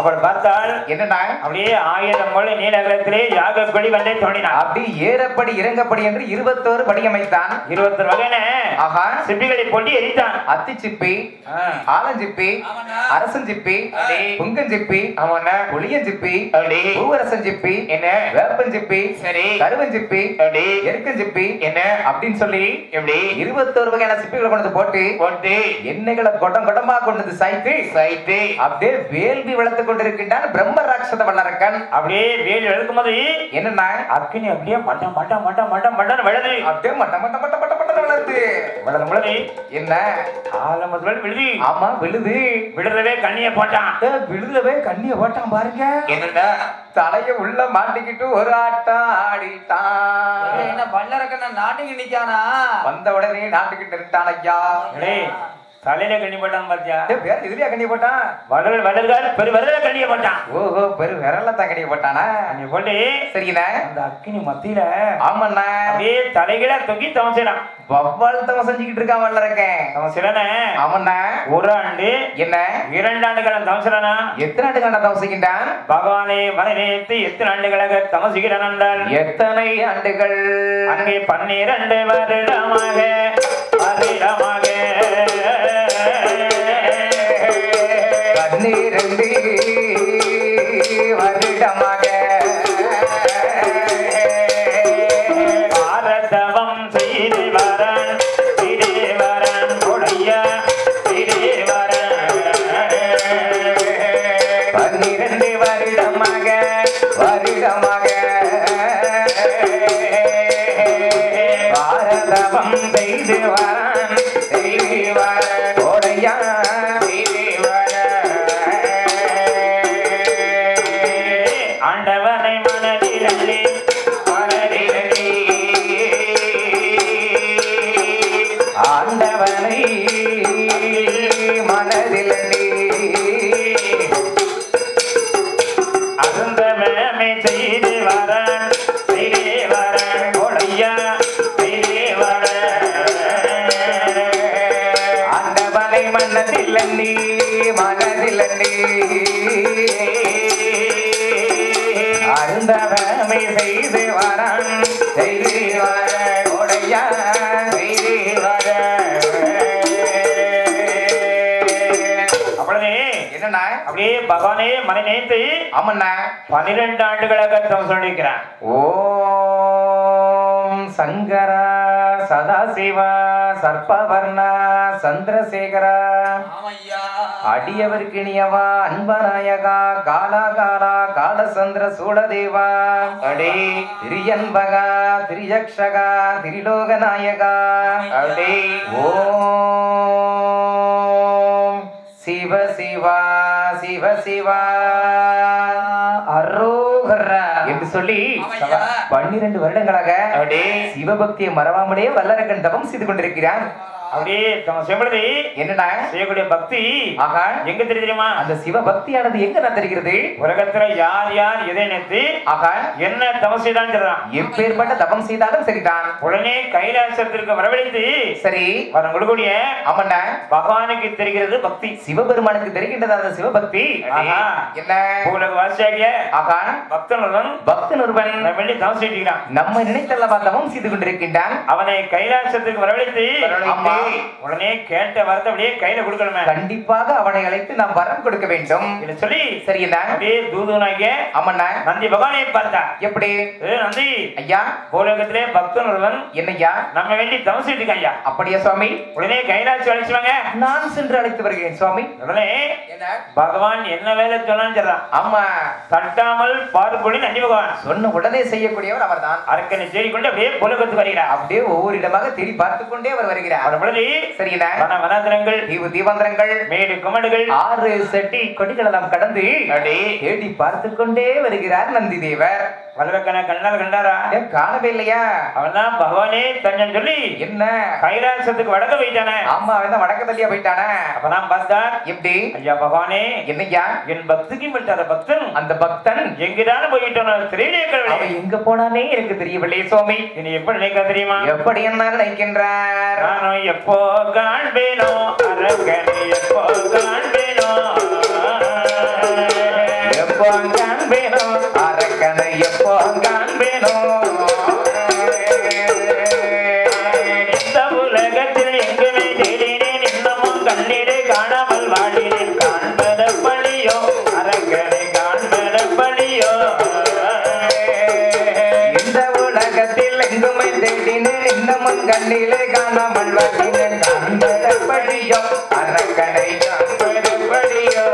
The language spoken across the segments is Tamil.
அவள் பார்த்தால் என்னடா அப்படியே ஆயிரம் மொழி நீலகரத்திலே யாக கொடி வந்தே தோணினான் அப்படி ஏறப்படி இறங்கப்படி என்று இருபத்தோரு படி அமைத்தான் இருபத்தி வகையான ஆஹா சிப்பிகளை போட்டி எரித்தான் அத்திச்சிப்பி ஆ. ஆலஞ்சிப்பி அரசஞ்சிப்பி அடே. புங்கஞ்சிப்பி ஆமாண்ணா புளியஞ்சிப்பி அடே. பூவரசஞ்சிப்பி என்ன வேப்பஞ்சிப்பி சரி கருவஞ்சிப்பி அடே. எருக்கஞ்சிப்பி என்ன அப்படின்னு சொல்லி எப்படி இருபத்தோரு வகையான சிப்பிகளை கொண்டு வந்து போட்டு போட்டு எண்ணெய்களை கொடம் கொடமா கொண்டு வந்து சாய்த்து சைட்டு அப்படியே வேள்வி வளர்த்து கொண்டிருக்கின்றான் பிரம்ம ராட்சத வல்லரக்கன் அப்படியே வேல் எழுக்கும் போது என்னன்னா அக்கினி அப்படியே மட்ட மட்ட மட்ட மட்ட மட்டன் விழுது அப்படியே மட்ட மட்ட மட்ட மட்ட மட்ட வளருது விழுது முழுது என்ன ஆலமதுவல் விழுது ஆமா விழுது விழுறவே கண்ணிய போட்டான் ஏ, விழுதவே கண்ணிய போட்டான் பாருங்க என்னடா தலைய உள்ள மாட்டிக்கிட்டு ஒரு ஆட்டம் ஆடிட்டான் என்ன பல்லரக்கண்ண நாட்டுக்கு நிக்கானா வந்த உடனே நாட்டுக்கிட்டு இருந்தான் ஐயா டேய், தலையில கண்ணி போட்டான் பாத்தியா ஏ, வேற இதுலயா கண்ணிய போட்டான் வளர் வளர்கால் பெரு வரல கண்ணிய போட்டான் ஓஹோ பெரு விரல தான் கண்ணிய போட்டானா கண்ணிய போட்டு சரிங்கண்ணா அந்த அக்கினி மத்தியில ஆமாண்ணா அப்படியே தலைகீழ தொங்கி தவசிடான் வவ்வால் தவம் செஞ்சுக்கிட்டு இருக்கான் வல்லரக்கேன் தவசிலன ஆமாண்ணா ஒரு ஆண்டு என்ன இரண்டு ஆண்டுகள் தவசிலனா எத்தனை ஆண்டு கண்ட தவசிக்கின்றான் பகவானே மனநேத்து எத்தனை ஆண்டுகளாக தமசிக்கிறான் என்றால் எத்தனை ஆண்டுகள் அங்கே பன்னிரண்டு வருடமாக வருடமாக பன்னிரண்டு வருடமாக பாரதவம் செய்து வரன் திடேவரன் உடைய திடேவரன் பன்னிரண்டு வருடமாக வருடமாக பாரதவம் செய்து வரான் செய்து வர கோடையா செய்து வர ஆண்டவனை மனதிலே மனதிலே ஆண்டவனை மனதில் அருந்தமே செய்து வரன் செய்தே வரன் உடைய திடேவரன் ஆண்டவனை மனதில் நீ மனதில் நீ அருந்தவமை செய்து வரான் செய்து வர உடையா செய்து வர அப்பொழுது என்னண்ணா அப்படியே பகவானே மனை நேர்த்து ஆமண்ணா பனிரெண்டு ஆண்டுகளாக தவம் சொல்லியிருக்கிறான் ஓம் சங்கரா சதாசிவா சர்ப்பவர்ணா சந்திரசேகரா ஆமையா அடியவருக்கு இனியவா அன்பநாயகா காலா காலா காலசந்திர சூழதேவா அடே திரியன்பகா திரியக்ஷகா திரிலோகநாயகா அடே ஓம் சிவ சிவா சிவ சிவா அரோகரா என்று சொல்லி ஆமையா. பன்னிரண்டு வருடங்களாக அடே சிவபக்தியை மறவாமலே வல்லரக்கன் தவம் செய்து கொண்டிருக்கிறான் அப்படியே தவம் செய்யப்படுது என்னடா செய்யக்கூடிய பக்தி ஆகா எங்க தெரியுது தெரியுமா அந்த சிவபக்தியானது எங்க நான் தெரிகிறது உலகத்துல யார் யார் எதை நினைத்து ஆகா என்ன தவம் செய்தான் சொல்றான் எப்பேற்பட்ட தவம் செய்தாலும் சரிதான் உடனே கைலாசத்திற்கு வரவழைத்து சரி வரம் கொடுக்கூடிய ஆமண்ணா பகவானுக்கு தெரிகிறது பக்தி சிவபெருமானுக்கு தெரிகின்றது அந்த சிவபக்தி ஆஹா. என்ன உலக வாசியாகிய ஆகா பக்தனுடன் பக்தன் ஒருவன் நம்ம வேண்டி தவம் செய்கிறான் நம்ம நினைத்தல்லவா தவம் செய்து கொண்டிருக்கின்றான் அவனை கைலாசத்துக்கு வரவழைத்து ஆமா. உடனே கேட்ட வரத்தை அப்படியே கையில கொடுக்கணுமே கண்டிப்பாக அவனை அழைத்து நாம் வரம் கொடுக்க வேண்டும் இதை சொல்லி சரி என்ன அப்படியே தூதுனாகிய ஆமண்ணா நந்தி பகவானை பார்த்தா எப்படி ஏ நந்தி ஐயா பூலோகத்திலே பக்தன் ஒருவன் என்னய்யா நம்ம வேண்டி தவம் செய்திருக்கான் ஐயா அப்படியா சுவாமி உடனே கைலாசி அழைச்சுவாங்க நான் சென்று அழைத்து வருகிறேன் சுவாமி உடனே என்ன பகவான் என்ன வேலை சொன்னான்னு சொல்றான் ஆமா தட்டாமல் பார்ப்பொழி நந்தி பகவான் சொன்ன உடனே செய்யக்கூடியவர் அவர்தான் அரக்கனை தேடிக்கொண்டு அப்படியே புலகத்துக்கு வருகிறார் அப்படியே ஒவ்வொரு இடமாக தேடி பார்த்து கொண்டே அவர் வருகிறார் அவர் பொழுது சரிண்ணா வன வனாந்திரங்கள் தீவு தீபந்திரங்கள் மேடு குமடுகள் ஆறு செட்டி கொடிகள் எல்லாம் கடந்து அப்படி தேடி பார்த்து கொண்டே வருகிறார் நந்தி தேவர் வல்லவக்கன கண்ணால் கண்டாரா ஏன் காணவே இல்லையா அவன் தான் பகவானே தஞ்சன் சொல்லி என்ன கைலாசத்துக்கு வடக்க போயிட்டானே ஆமா அவன் தான் வடக்கு தள்ளியா போயிட்டானே அப்பதான் பார்த்தார் எப்படி ஐயா பகவானே என்னய்யா என் பக்திக்கு விட்டார பக்தன் அந்த பக்தன் எங்குதான் போயிட்டான் தெரியலையே கடவுளே அவன் எங்க போனானே எனக்கு தெரியவில்லையே சுவாமி இனி எப்படி நினைக்க தெரியுமா எப்படி என்ன நினைக்கின்றார் நானும் எப்போ காண்பேனோ அரங்கனை எப்போ காண்பேனோ எப்போ காண்பேனும் அரக்கனை எப்போ காண்பேனோ இந்த உலகத்தில் எங்குமே தேடினேன் இன்னமும் கண்ணீரை காணாமல் வாடினேன் காண்பத பழியோ அரங்கனை காண்பத பழியோ இந்த உலகத்தில் எங்குமே தேடினேன் இன்னமும் கண்ணிலே காணாமல் வந்தினேன் காண்பத படியோ அரக்கனை காண்பத பழியோ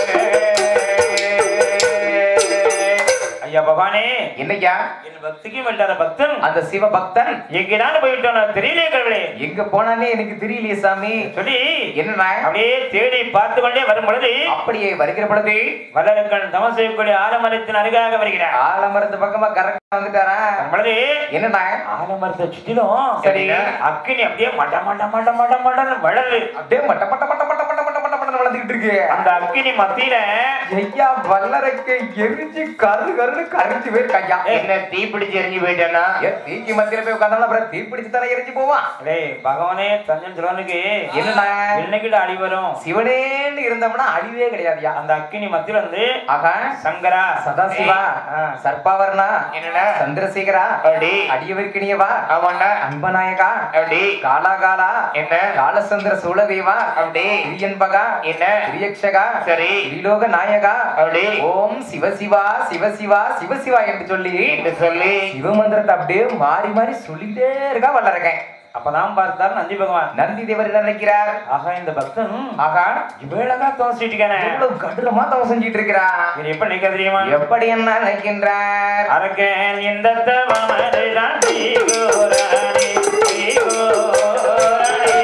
ஐயா பகவானே என்னையா என் பக்திக்கு வெட்டாத பக்தன் அந்த சிவபக்தன் எங்கேதான் போயிட்டோம் நான் தெரியலையே கடவுளே எங்க போனானே எனக்கு தெரியலையே சாமி சொல்லி என்னண்ணா அப்படியே தேடி பார்த்து கொண்டே வரும் பொழுது அப்படியே வருகிற பொழுது வல்லரக்கன் தம செய்யக்கூடிய ஆலமரத்தின் அருகாக வருகிறார் ஆலமரத்து பக்கமா கரெக்டா வந்துட்டாரா வரும் பொழுது என்னண்ணா ஆலமரத்தை சுற்றிலும் சரி. அக்கினி அப்படியே மட்ட மட்ட மட்ட மட்ட மட்டன்னு வளருது அப்படியே மட்ட மட்ட மட்ட மட்ட மட்ட மட்ட மட்ட மட்ட வளர்ந்துகிட்டு இருக்கு அந்த அக்கினி மத்தியில ஐயா வல்லரைக்கு எரிஞ்சு கரு கருன்னு கரைஞ்சு போயிருக்கு ஐயா என்ன தீ பிடிச்சு எரிஞ்சு போயிட்டேன்னா ஏ, தீக்கு மத்தியில போய் உட்காந்தாலும் அப்புறம் தீ பிடிச்சு தானே எரிஞ்சு போவான் டேய் பகவானே தஞ்சன் சிவனுக்கு என்னண்ணா என்னைக்கிட்ட அடி வரும் சிவனேன்னு இருந்தோம்னா அழிவே கிடையாதுயா அந்த அக்கினி மத்தியில வந்து ஆகா சங்கரா சதாசிவா ஆ. சர்பாவர்ணா என்னடா? சந்திரசேகரா அப்படி. அடியவர்க்கினியவா ஆமாண்டா அன்பநாயகா அப்படி காலா காலா என்ன காலசந்திர சூலதேவா அப்படி திரியன்பகா என்ன திரியக்ஷகா சரி திரிலோக நாயகா அப்படி ஓம் சிவசிவா சிவசிவா சிவசிவா என்று சொல்லி என்று சொல்லி சிவமந்திரத்தை அப்படியே மாறி மாறி சொல்லிக்கிட்டே இருக்கா வல்லரக்கேன் அப்பதான் பார்த்தார் நந்தி பகவான் நந்தி தேவர் என்ன நினைக்கிறார் ஆகா இந்த பக்தன் ஆகா இவ்வளகா தோசிட்டுக்கானே எவ்வளவு கடுரமா தவம் செஞ்சிட்டு இருக்கிறா இது எப்ப நிக்க தெரியுமா எப்படி என்ன நினைக்கின்றார் அரக்கன் இந்த தவமருதான் தீகோரானே, தீகோரானே.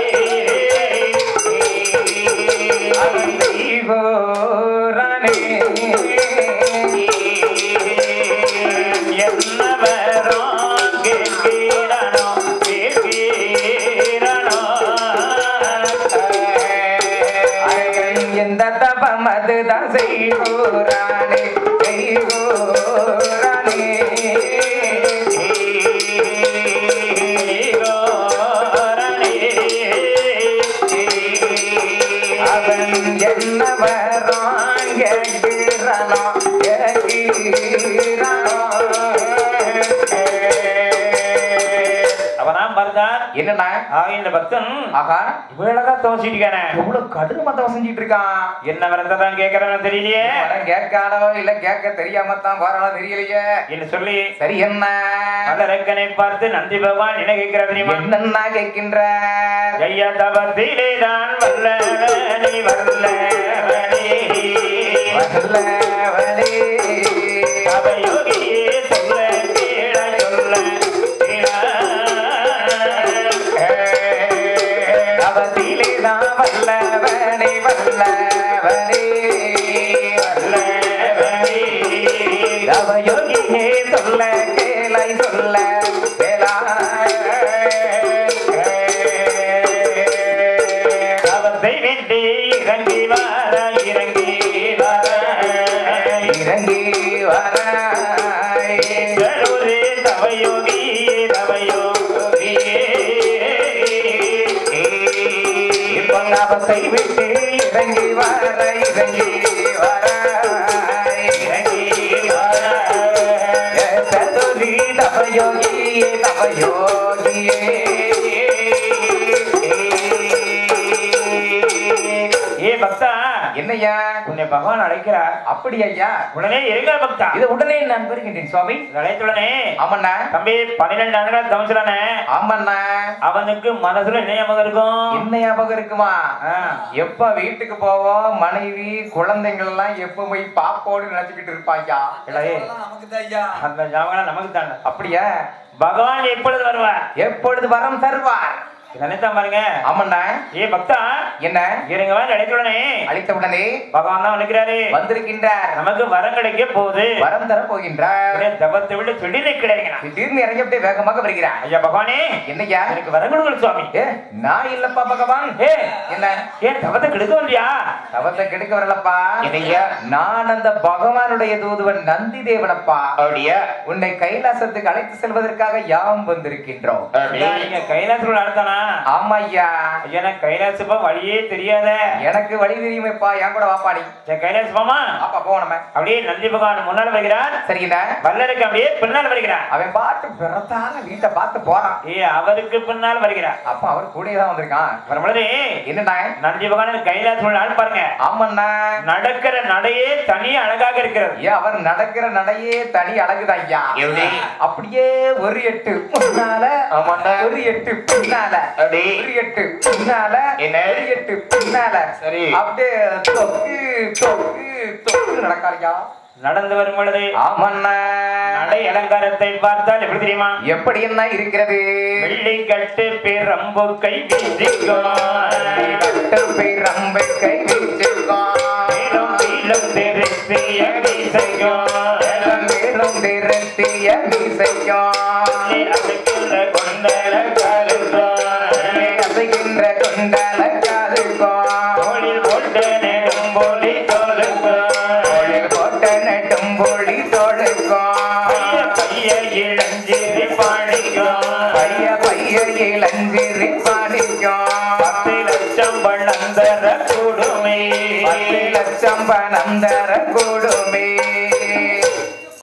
ஈகோரானே. என்ன வரும் கேட்கிறானோ, கேட்கிறானோ. அழகன் எந்த தபம் அதுதான் செய்கோரானே செய்கோரானே அவன் என்ன வரான் கேட்கிறானோ கேட்கிறானோ அவனாம் பார்த்தான் என்னண்ணா ஆக இந்த பக்தன் ஆகா இவ்வளகா தோசிட்டுக்கானே எவ்வளவு கடுரமா தவம் செஞ்சிட்டு இருக்கான் என்ன வரத்தை தான் கேட்கறான்னு தெரியலையே படம் கேட்காடோ இல்ல கேட்க தெரியாம தான் போறானோ தெரியலையே என்று சொல்லி சரி என்ன மலரக்கனை பார்த்து நந்தி பகவான் என்ன கேட்கிற தெரியுமா என்னன்னா கேட்கின்ற ஐயா தவத்திலே தான் வல்லவனே வல்லவனே வல்லவனே. அவயோகியே சொல்ல கேள சொல்ல கேள. அவத்திலே தான் வல்லவனே வல்லவனே வல்லவனே. அவயோகியே சொல்ல கேளை சொல்ல அவத்தை விட்டு இறங்கி வர இறங்கி வர இறங்கி வராய் கருரே தவயோகி தவயோகியே இப்போ அவத்தை விட்டு இறங்கி வர இறங்கி வராய் இறங்கி வர சதுரி தவயோகியே தவயோகியே ஏ பக்தா என்னய்யா உன்னை பகவான் அழைக்கிறார் அப்படி ஐயா உடனே இருங்க பக்தா இதை உடனே நான் வருகின்றேன் சுவாமி அழைத்துடனே ஆமண்ணா தம்பி பன்னிரெண்டு ஆண்டுகள் தவசிலானே ஆமண்ணா அவனுக்கு மனசுல என்ன ஞாபகம் இருக்கும் என்ன ஞாபகம் இருக்குமா ஆ, எப்ப வீட்டுக்கு போவோம் மனைவி குழந்தைங்கள் எல்லாம் எப்ப போய் பாப்போடு நினைச்சுக்கிட்டு இருப்பாங்க இல்லையே அதெல்லாம் நமக்கு தான் ஐயா அந்த ஞாபகம் நமக்கு தானே அப்படியா பகவான் எப்பொழுது வருவார் எப்பொழுது வரம் தருவார் நினைத்தான் பாருங்க ஆமண்ணா ஏ பக்தா என்ன இருங்க வந்து அழைத்துடனே அழைத்த உடனே பகவான் தான் நினைக்கிறாரு வந்திருக்கின்றார் நமக்கு வரம் கிடைக்க போகுது வரம் தர போகின்றார் அப்படியே தபத்தை விட்டு திடீர்னு கிடைக்கிறா திடீர்னு இறங்கி அப்படியே வேகமாக வருகிறார் ஐயா பகவானே என்னய்யா எனக்கு வரம் கொடுக்கல சுவாமி ஏ நான் இல்லப்பா பகவான் ஏ என்ன ஏன் தவத்தை கெடுக்க இல்லையா தவத்தை கெடுக்க வரலப்பா என்னய்யா? நான் அந்த பகவானுடைய தூதுவன் நந்தி தேவனப்பா அப்படியா உன்னை கைலாசத்துக்கு அழைத்து செல்வதற்காக யாம் வந்திருக்கின்றோம் நீங்க கைலாசத்தில் நடத்தானா ஆமா ஐயா எனக்கு கைலாசப்பா வழியே தெரியாத எனக்கு வழி தெரியுமேப்பா என் கூட வாப்பா நீ சரி, கைலாசமாமா அப்பா போவோம் நம்ம அப்படியே நந்தி பகவான் முன்னால் வருகிறான் சரிங்கண்ணா வல்லருக்கு அப்படியே பின்னால் வருகிறான் அவன் பாட்டு பிறத்தான வீட்டை பார்த்து போறான் ஏ அவருக்கு பின்னால் வருகிறான் அப்ப அவர் கூடயே தான் வந்திருக்கான் வரும் பொழுது என்னண்ணா நந்தி பகவான் கைலாசம் ஆள் பாருங்க ஆமாண்ணா நடக்கிற நடையே தனி அழகாக இருக்கிறது ஏன் அவர் நடக்கிற நடையே தனி அழகுதான் ஐயா எப்படி? அப்படியே ஒரு எட்டு முன்னால ஆமாண்டா. ஒரு எட்டு பின்னால அப்படி. ஒரு எட்டு பின்னால என்ன? ஒரு எட்டு பின்னால சரி. அப்படியே தொக்கு தொக்கு தொக்கு நடக்காரியா நடந்து வரும் பொழுது ஆமண்ணா நடை அலங்காரத்தை பார்த்தால் எப்படி தெரியுமா எப்படி என்ன இருக்கிறது வெள்ளி கட்டு பேரம்பு கை வீசிக்கும் கட்டு பேரம்பு கை வீச்சுக்கோம் மேலும் கீழும் திருப்பிய வீசைக்கும் மேலும் திருத்திய மீசைக்கும் அசைக்கின்ற கொண்டல கருக்கும் அசைகின்ற கொண்டல காதுக்கும் தோளில் போட்டு நெடும் போலி தோலுக்கும் தோளில் போட்ட நெட்டும் பொழி தோளுக்கும் பைய இளஞ்சிரி பாடிக்கும் பைய பைய இளஞ்சிரி பாடிக்கும் பத்து லட்சம் வளர்ந்தர கூடுமே பத்து லட்சம் பணம் தர கூடுமே